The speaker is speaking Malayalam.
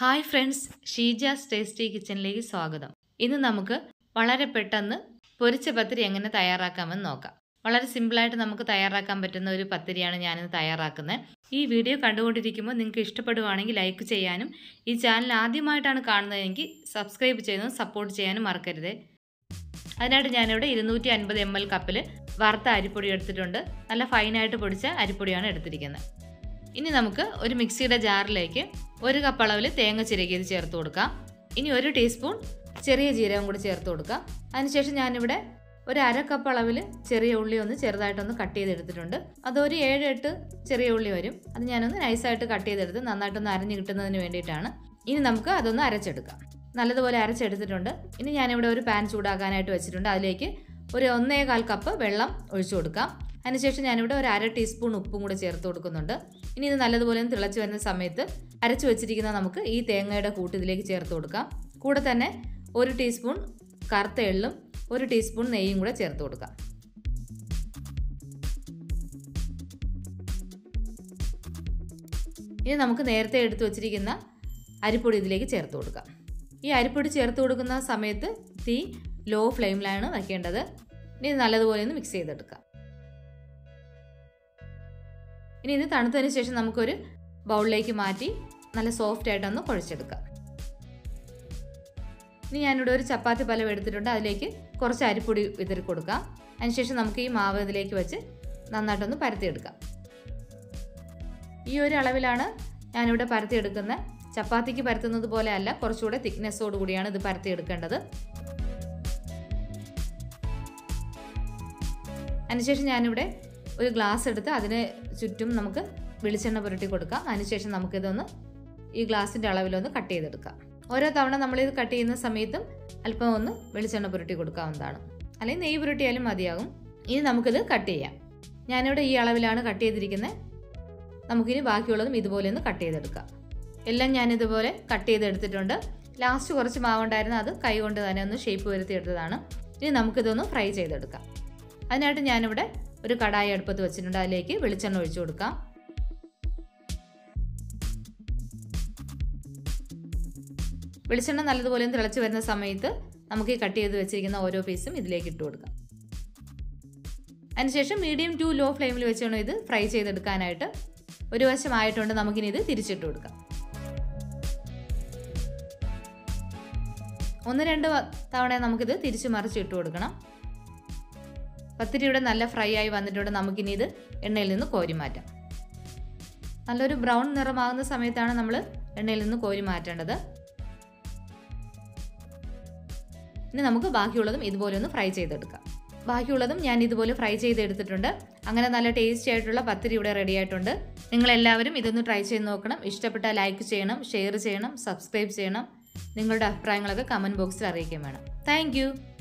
ഹായ് ഫ്രണ്ട്സ് ഷീജാസ് ടേസ്റ്റി കിച്ചണിലേക്ക് സ്വാഗതം ഇന്ന് നമുക്ക് വളരെ പെട്ടെന്ന് പൊരിച്ച പത്തിരി എങ്ങനെ തയ്യാറാക്കാമെന്ന് നോക്കാം വളരെ സിമ്പിളായിട്ട് നമുക്ക് തയ്യാറാക്കാൻ പറ്റുന്ന ഒരു പത്തിരിയാണ് ഞാനിന്ന് തയ്യാറാക്കുന്നത് ഈ വീഡിയോ കണ്ടുകൊണ്ടിരിക്കുമ്പോൾ നിങ്ങൾക്ക് ഇഷ്ടപ്പെടുവാണെങ്കിൽ ലൈക്ക് ചെയ്യാനും ഈ ചാനൽ ആദ്യമായിട്ടാണ് കാണുന്നതെങ്കിൽ സബ്സ്ക്രൈബ് ചെയ്യുന്നതും സപ്പോർട്ട് ചെയ്യാനും മറക്കരുത് അതിനായിട്ട് ഞാനിവിടെ ഇരുന്നൂറ്റി അൻപത് എം എൽ കപ്പിൽ വറുത്ത അരിപ്പൊടി എടുത്തിട്ടുണ്ട് നല്ല ഫൈനായിട്ട് പൊടിച്ച അരിപ്പൊടിയാണ് എടുത്തിരിക്കുന്നത് ഇനി നമുക്ക് ഒരു മിക്സിയുടെ ജാറിലേക്ക് ഒരു കപ്പ് അളവിൽ തേങ്ങ ചിരകിയത് ചേർത്ത് കൊടുക്കാം ഇനി ഒരു ടീസ്പൂൺ ചെറിയ ജീരകം കൂടി ചേർത്ത് കൊടുക്കാം അതിനുശേഷം ഞാനിവിടെ ഒരു അര കപ്പ് അളവിൽ ചെറിയ ഉള്ളി ഒന്ന് ചെറുതായിട്ടൊന്ന് കട്ട് ചെയ്തെടുത്തിട്ടുണ്ട് അതൊരു ഏഴ് എട്ട് ചെറിയ ഉള്ളി വരും അത് ഞാനൊന്ന് നൈസായിട്ട് കട്ട് ചെയ്തെടുത്ത് നന്നായിട്ടൊന്ന് അരഞ്ഞ് കിട്ടുന്നതിന് വേണ്ടിയിട്ടാണ് ഇനി നമുക്ക് അതൊന്ന് അരച്ചെടുക്കാം നല്ലതുപോലെ അരച്ചെടുത്തിട്ടുണ്ട് ഇനി ഞാനിവിടെ ഒരു പാൻ ചൂടാക്കാനായിട്ട് വെച്ചിട്ടുണ്ട് അതിലേക്ക് ഒരു ഒന്നേകാൽ കപ്പ് വെള്ളം ഒഴിച്ചു കൊടുക്കാം അതിനുശേഷം ഞാനിവിടെ ഒരു അര ടീസ്പൂൺ ഉപ്പും കൂടെ ചേർത്ത് കൊടുക്കുന്നുണ്ട് ഇനി ഇത് നല്ലതുപോലെ ഒന്ന് തിളച്ച് വരുന്ന സമയത്ത് അരച്ചു വെച്ചിരിക്കുന്ന നമുക്ക് ഈ തേങ്ങയുടെ കൂട്ട് ഇതിലേക്ക് ചേർത്ത് കൊടുക്കാം കൂടെ തന്നെ ഒരു ടീസ്പൂൺ കറുത്ത എള്ളും ഒരു ടീസ്പൂൺ നെയ്യും കൂടെ ചേർത്ത് കൊടുക്കാം ഇനി നമുക്ക് നേരത്തെ എടുത്തു വച്ചിരിക്കുന്ന അരിപ്പൊടി ഇതിലേക്ക് ചേർത്ത് കൊടുക്കാം ഈ അരിപ്പൊടി ചേർത്ത് കൊടുക്കുന്ന സമയത്ത് തീ ലോ ഫ്ലെയിമിലാണ് വയ്ക്കേണ്ടത് ഇനി ഇത് നല്ലതുപോലെ ഒന്ന് മിക്സ് ചെയ്തെടുക്കാം ഇനി ഇത് തണുത്തതിന് ശേഷം നമുക്കൊരു ബൗളിലേക്ക് മാറ്റി നല്ല സോഫ്റ്റ് ആയിട്ടൊന്ന് കുഴച്ചെടുക്കാം ഇനി ഞാനിവിടെ ഒരു ചപ്പാത്തി പലം എടുത്തിട്ടുണ്ട് അതിലേക്ക് കുറച്ച് അരിപ്പൊടി വിതറി കൊടുക്കാം അതിനുശേഷം നമുക്ക് ഈ മാവ് ഇതിലേക്ക് വെച്ച് നന്നായിട്ടൊന്ന് പരത്തിയെടുക്കാം ഈ ഒരു അളവിലാണ് ഞാനിവിടെ പരത്തിയെടുക്കുന്നത് ചപ്പാത്തിക്ക് പരത്തുന്നത് പോലെ അല്ല കുറച്ചുകൂടെ തിക്നെസ്സോട് കൂടിയാണ് ഇത് പരത്തിയെടുക്കേണ്ടത് അതിനുശേഷം ഞാനിവിടെ ഒരു ഗ്ലാസ് എടുത്ത് അതിന് ചുറ്റും നമുക്ക് വെളിച്ചെണ്ണ പുരട്ടി കൊടുക്കാം അതിനുശേഷം നമുക്കിതൊന്ന് ഈ ഗ്ലാസിൻ്റെ അളവിലൊന്ന് കട്ട് ചെയ്തെടുക്കാം ഓരോ തവണ നമ്മളിത് കട്ട് ചെയ്യുന്ന സമയത്തും അല്പം ഒന്ന് വെളിച്ചെണ്ണ പുരട്ടി കൊടുക്കാവുന്നതാണ് അല്ലെങ്കിൽ നെയ്യ് പുരട്ടിയാലും മതിയാകും ഇനി നമുക്കിത് കട്ട് ചെയ്യാം ഞാനിവിടെ ഈ അളവിലാണ് കട്ട് ചെയ്തിരിക്കുന്നത് നമുക്കിനി ബാക്കിയുള്ളതും ഇതുപോലെ ഒന്ന് കട്ട് ചെയ്തെടുക്കാം എല്ലാം ഞാനിതുപോലെ കട്ട് ചെയ്തെടുത്തിട്ടുണ്ട് ലാസ്റ്റ് കുറച്ച് മാവുണ്ടായിരുന്നു അത് കൈ കൊണ്ട് തന്നെ ഒന്ന് ഷേപ്പ് വരുത്തി എടുത്തതാണ് ഇനി നമുക്കിതൊന്ന് ഫ്രൈ ചെയ്തെടുക്കാം അതിനായിട്ട് ഞാനിവിടെ ഒരു കടായി അടുപ്പത്ത് വെച്ചിട്ടുണ്ട് അതിലേക്ക് വെളിച്ചെണ്ണ ഒഴിച്ചു കൊടുക്കാം വെളിച്ചെണ്ണ നല്ലതുപോലെ തിളച്ച് വരുന്ന സമയത്ത് നമുക്ക് ഈ കട്ട് ചെയ്ത് വെച്ചിരിക്കുന്ന ഓരോ പീസും ഇതിലേക്ക് ഇട്ട് കൊടുക്കാം അതിനുശേഷം മീഡിയം ടു ലോ ഫ്ലെയിമിൽ വെച്ചാണ് ഇത് ഫ്രൈ ചെയ്തെടുക്കാനായിട്ട് ഒരു വശമായിട്ടുണ്ട് നമുക്കിനി ഇത് തിരിച്ചിട്ട് കൊടുക്കാം ഒന്ന് രണ്ട് തവണ നമുക്കിത് തിരിച്ചു മറിച്ച് ഇട്ട് കൊടുക്കണം പത്തിരിയുടെ നല്ല ഫ്രൈ ആയി വന്നിട്ടുണ്ട് നമുക്കിനി ഇത് എണ്ണയിൽ നിന്ന് കോരി മാറ്റാം നല്ലൊരു ബ്രൗൺ നിറമാകുന്ന സമയത്താണ് നമ്മൾ എണ്ണയിൽ നിന്ന് കോരി മാറ്റേണ്ടത് ഇനി നമുക്ക് ബാക്കിയുള്ളതും ഇതുപോലെ ഒന്ന് ഫ്രൈ ചെയ്തെടുക്കാം ബാക്കിയുള്ളതും ഞാൻ ഇതുപോലെ ഫ്രൈ ചെയ്തെടുത്തിട്ടുണ്ട് അങ്ങനെ നല്ല ടേസ്റ്റി ആയിട്ടുള്ള പത്തിരി ഇവിടെ റെഡി ആയിട്ടുണ്ട് നിങ്ങളെല്ലാവരും ഇതൊന്ന് ട്രൈ ചെയ്ത് നോക്കണം ഇഷ്ടപ്പെട്ടാൽ ലൈക്ക് ചെയ്യണം ഷെയർ ചെയ്യണം സബ്സ്ക്രൈബ് ചെയ്യണം നിങ്ങളുടെ അഭിപ്രായങ്ങളൊക്കെ കമൻറ്റ് ബോക്സിൽ അറിയിക്കുകയും വേണം താങ്ക്